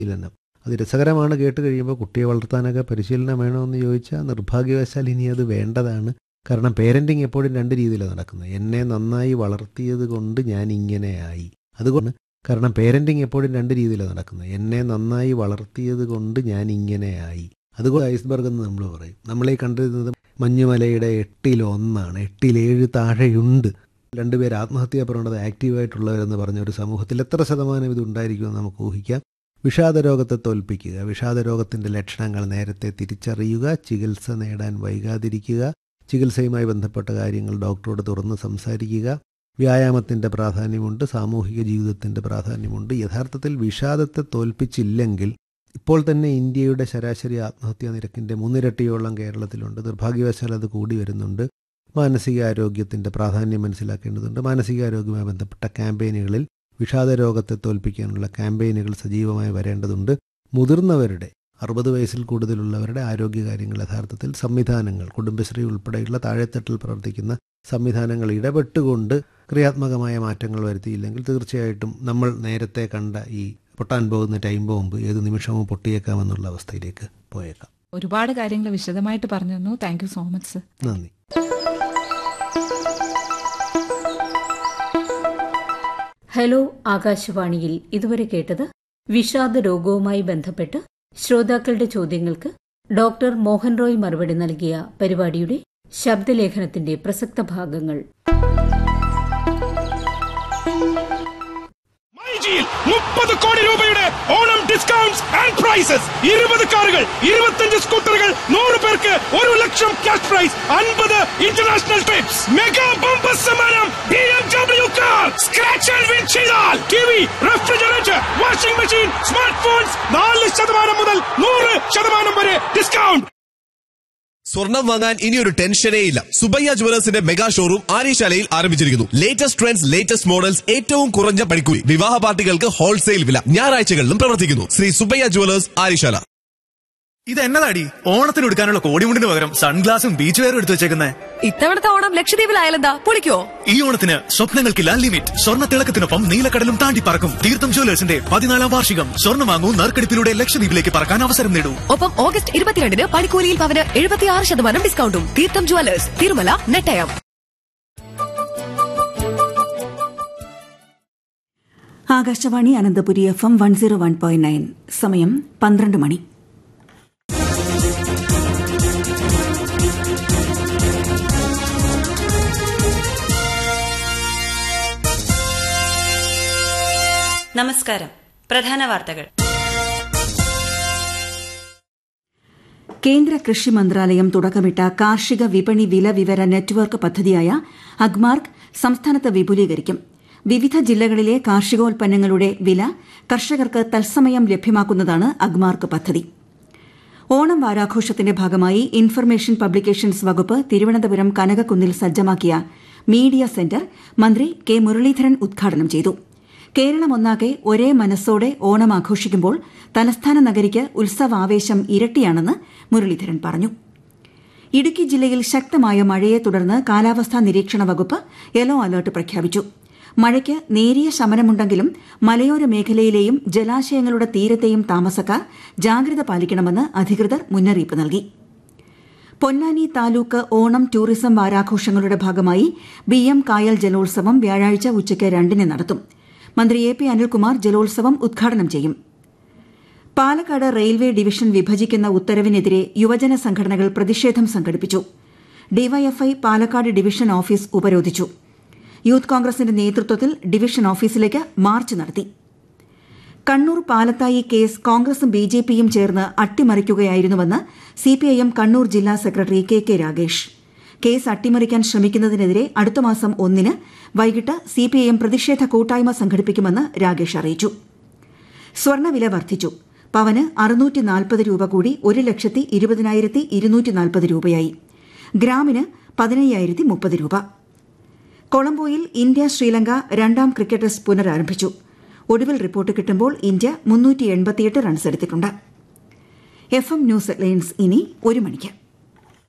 പരിശീലനം അത് രസകരമാണ് കേട്ട് കഴിയുമ്പോൾ കുട്ടിയെ വളർത്താനൊക്കെ പരിശീലനം വേണമെന്ന് ചോദിച്ചാൽ നിർഭാഗ്യവശാൽ ഇനി അത് വേണ്ടതാണ് കാരണം പേരൻറ്റിങ് എപ്പോഴും രണ്ട് രീതിയിലാണ് നടക്കുന്നത് എന്നെ നന്നായി വളർത്തിയത് കൊണ്ട് ഞാൻ ഇങ്ങനെയായി അതുകൊണ്ട് കാരണം പേരൻറ്റിങ് എപ്പോഴും രണ്ട് രീതിയിലാണ് നടക്കുന്നത് എന്നെ നന്നായി വളർത്തിയത് കൊണ്ട് ഞാൻ ഇങ്ങനെയായി അതുകൊണ്ട് ഐസ്ബർഗ് എന്ന് നമ്മൾ പറയും നമ്മളീ കണ്ടിരുന്നത് മഞ്ഞുമലയുടെ എട്ടിലൊന്നാണ് എട്ടിലേഴ് താഴെയുണ്ട് രണ്ടുപേർ ആത്മഹത്യാ പ്രവണത ആക്റ്റീവായിട്ടുള്ളവരെന്ന് പറഞ്ഞ ഒരു സമൂഹത്തിൽ എത്ര ശതമാനം ഇത് ഉണ്ടായിരിക്കുമെന്ന് നമുക്ക് ഊഹിക്കാം വിഷാദരോഗത്തെ തോൽപ്പിക്കുക വിഷാദരോഗത്തിൻ്റെ ലക്ഷണങ്ങൾ നേരത്തെ തിരിച്ചറിയുക ചികിത്സ നേടാൻ വൈകാതിരിക്കുക ചികിത്സയുമായി ബന്ധപ്പെട്ട കാര്യങ്ങൾ ഡോക്ടറോട് തുറന്ന് സംസാരിക്കുക വ്യായാമത്തിൻ്റെ പ്രാധാന്യമുണ്ട് സാമൂഹിക ജീവിതത്തിൻ്റെ പ്രാധാന്യമുണ്ട് യഥാർത്ഥത്തിൽ വിഷാദത്തെ തോൽപ്പിച്ചില്ലെങ്കിൽ ഇപ്പോൾ തന്നെ ഇന്ത്യയുടെ ശരാശരി ആത്മഹത്യാ നിരക്കിൻ്റെ മൂന്നിരട്ടിയോളം കേരളത്തിലുണ്ട് നിർഭാഗ്യവശാൽ അത് കൂടി വരുന്നുണ്ട് മാനസികാരോഗ്യത്തിൻ്റെ പ്രാധാന്യം മനസ്സിലാക്കേണ്ടതുണ്ട് മാനസികാരോഗ്യവുമായി ബന്ധപ്പെട്ട ക്യാമ്പയിനുകളിൽ വിഷാദരോഗത്തെ തോൽപ്പിക്കാനുള്ള ക്യാമ്പയിനുകൾ സജീവമായി വരേണ്ടതുണ്ട് മുതിർന്നവരുടെ അറുപത് വയസ്സിൽ കൂടുതലുള്ളവരുടെ ആരോഗ്യകാര്യങ്ങൾ യഥാർത്ഥത്തിൽ സംവിധാനങ്ങൾ കുടുംബശ്രീ ഉൾപ്പെടെയുള്ള താഴെത്തട്ടിൽ പ്രവർത്തിക്കുന്ന സംവിധാനങ്ങൾ ഇടപെട്ടുകൊണ്ട് ക്രിയാത്മകമായ മാറ്റങ്ങൾ വരുത്തിയില്ലെങ്കിൽ തീർച്ചയായിട്ടും നമ്മൾ നേരത്തെ കണ്ട ഈ പൊട്ടാൻ പോകുന്ന ടൈം ബോംബ് ഏത് നിമിഷവും പൊട്ടിയേക്കാമെന്നുള്ള അവസ്ഥയിലേക്ക് പോയേക്കാം ഒരുപാട് കാര്യങ്ങൾ വിശദമായിട്ട് പറഞ്ഞു തന്നു thank you so much sir നന്ദി ഹലോ ആകാശവാണിയിൽ ഇതുവരെ കേട്ടത് വിഷാദ രോഗവുമായി ബന്ധപ്പെട്ട് ശ്രോതാക്കളുടെ ചോദ്യങ്ങൾക്ക് ഡോക്ടർ മോഹൻ റോയ് മറുപടി നൽകിയ പരിപാടിയുടെ ശബ്ദലേഖനത്തിന്റെ പ്രസക്ത ഭാഗങ്ങൾ മൈജിയിൽ മുപ്പത് കോടി രൂപയുടെ ഓണം ഡിസ്കൗണ്ട്സ് ആൻഡ് പ്രൈസസ് ഇരുപത് കാറുകൾ ഇരുപത്തഞ്ച് സ്കൂട്ടറുകൾ നൂറ് പേർക്ക് ഒരു ലക്ഷം ക്യാഷ് പ്രൈസ് അൻപത് ഇന്റർനാഷണൽ ട്രിപ്സ് മെഗാ ബമ്പർ സമ്മാനം B M W car scratch and win ചെയ്താൽ T V refrigerator washing machine smart phones നാല് ശതമാനം മുതൽ നൂറ് ശതമാനം വരെ ഡിസ്കൗണ്ട് സ്വർണം വാങ്ങാൻ ഇനിയൊരു ടെൻഷനേ ഇല്ല സുബയ്യ ജുവലേഴ്സിന്റെ മെഗാ ഷോറൂം ആര്യശാലയിൽ ആരംഭിച്ചിരിക്കുന്നു ലേറ്റസ്റ്റ് ട്രെൻഡ്സ് ലേറ്റസ്റ്റ് മോഡൽസ് ഏറ്റവും കുറഞ്ഞ പണിക്കൂലി വിവാഹ പാർട്ടികൾക്ക് ഹോൾസെയിൽ വില ഞായറാഴ്ചകളിലും പ്രവർത്തിക്കുന്നു ശ്രീ സുബയ്യ ജുവലേഴ്സ് ആര്യശാല ഇത് എന്നതാടി ഓണത്തിന് എടുക്കാനുള്ള കോടിമുണ്ടിന് പകരം സൺഗ്ലാസും ബീച്ച് വെയറും എടുത്തു വെച്ചേക്കുന്നേ ഇത്തവണത്തെ ഓണം ലക്ഷദ്വീപിലായാലെന്താ പൊളിക്കോ ഈ ഓണത്തിന് സ്വപ്നങ്ങൾക്കില്ല ലിമിറ്റ് സ്വർണ്ണ തിളക്കത്തിനൊപ്പം നീലക്കടലും താണ്ടി പറക്കും തീർത്ഥം ജ്വല്ലേഴ്സിന്റെ പതിനാലാം വാർഷികം സ്വർണ്ണം വാങ്ങൂ നറുക്കെടുപ്പിലൂടെ ലക്ഷദ്വീപിലേക്ക് പറക്കാൻ അവസരം നേടൂ ഒപ്പം ഓഗസ്റ്റ് ഇരുപത്തിരണ്ടിന് പണിക്കൂലിയിൽ പവന് എഴുപത്തിയാറ് ശതമാനം ഡിസ്കൗണ്ടും Theertham jewellers Thirumala Nettayam Akashvani Ananthapuri F M one zero one point nine സമയം പന്ത്രണ്ട് മണി നമസ്കാരം പ്രധാന വാർത്തകൾ കേന്ദ്ര കൃഷി മന്ത്രാലയം തുടക്കമിട്ട കാർഷിക വിപണി വില വിവര നെറ്റ്വർക്ക് പദ്ധതിയായ അഗ്മാർക്ക് സംസ്ഥാനത്ത് വിപുലീകരിക്കും വിവിധ ജില്ലകളിലെ കാർഷികോൽപ്പന്നങ്ങളുടെ വില കർഷകർക്ക് തത്സമയം ലഭ്യമാക്കുന്നതാണ് അഗ്മാർക്ക് പദ്ധതി ഓണം വാരാഘോഷത്തിന്റെ ഭാഗമായി ഇൻഫർമേഷൻ പബ്ലിക്കേഷൻസ് വകുപ്പ് തിരുവനന്തപുരം കനകക്കുന്നിൽ സജ്ജമാക്കിയ മീഡിയ സെന്റർ മന്ത്രി കെ മുരളീധരൻ ഉദ്ഘാടനം ചെയ്തു കേരളമൊന്നാകെ ഒരേ മനസ്സോടെ ഓണം ആഘോഷിക്കുമ്പോൾ തലസ്ഥാന നഗരിക്ക് ഉത്സവാവേശം ഇരട്ടിയാണെന്ന് മുരളീധരൻ പറഞ്ഞു ഇടുക്കി ജില്ലയിൽ ശക്തമായ മഴയെ തുടർന്ന് കാലാവസ്ഥാ നിരീക്ഷണ വകുപ്പ് യെല്ലോ അലർട്ട് പ്രഖ്യാപിച്ചു മഴയ്ക്ക് നേരിയ ശമനമുണ്ടെങ്കിലും മലയോര മേഖലയിലെയും ജലാശയങ്ങളുടെ തീരത്തെയും താമസക്കാർ ജാഗ്രത പാലിക്കണമെന്ന് അധികൃതർ മുന്നറിയിപ്പ് നൽകി പൊന്നാനി താലൂക്ക് ഓണം ടൂറിസം വാരാഘോഷങ്ങളുടെ ഭാഗമായി ബി എം കായൽ ജലോത്സവം വ്യാഴാഴ്ച ഉച്ചയ്ക്ക് രണ്ടിന് നടത്തും മന്ത്രി എ പി അനിൽകുമാർ ജലോത്സവം ഉദ്ഘാടനം ചെയ്യും പാലക്കാട് റെയിൽവേ ഡിവിഷൻ വിഭജിക്കുന്ന ഉത്തരവിനെതിരെ യുവജന സംഘടനകൾ പ്രതിഷേധം സംഘടിപ്പിച്ചു ഡിവൈഎഫ്ഐ പാലക്കാട് ഡിവിഷൻ ഓഫീസ് ഉപരോധിച്ചു യൂത്ത് കോൺഗ്രസിന്റെ നേതൃത്വത്തിൽ ഡിവിഷൻ ഓഫീസിലേക്ക് മാർച്ച് നടത്തി കണ്ണൂർ പാലത്തായി കേസ് കോൺഗ്രസും ബി ജെ പിയും ചേർന്ന് അട്ടിമറിക്കുകയായിരുന്നുവെന്ന് സിപിഐഎം കണ്ണൂർ ജില്ലാ സെക്രട്ടറി കെ കെ രാഗേഷ് കേസ് അട്ടിമറിക്കാൻ ശ്രമിക്കുന്നതിനെതിരെ അടുത്ത മാസം ഒന്നിന് വൈകിട്ട് സിപിഐഎം പ്രതിഷേധ കൂട്ടായ്മ സംഘടിപ്പിക്കുമെന്ന് രാഗേഷ് അറിയിച്ചു സ്വർണ്ണവില വർദ്ധിച്ചു പവന് അറുന്നൂറ്റി നാൽപ്പത് രൂപ കൂടി ഒരു ലക്ഷത്തി ഇരുപതിനായിരത്തി ഇരുന്നൂറ്റി നാൽപ്പത് രൂപയായി ഗ്രാമിന് പതിനയ്യായിരത്തി മുപ്പത് രൂപ കൊളംബോയിൽ ഇന്ത്യ ശ്രീലങ്ക രണ്ടാം ക്രിക്കറ്റ് ടെസ്റ്റ് പുനരാരംഭിച്ചു ഒടുവിൽ റിപ്പോർട്ട് കിട്ടുമ്പോൾ ഇന്ത്യ മുന്നൂറ്റി എൺപത്തിയെട്ട് റൺസ് എടുത്തിട്ടുണ്ട് എഫ് എം ന്യൂസ് ലൈൻസ് ഇനി ഒരു മണിക്ക്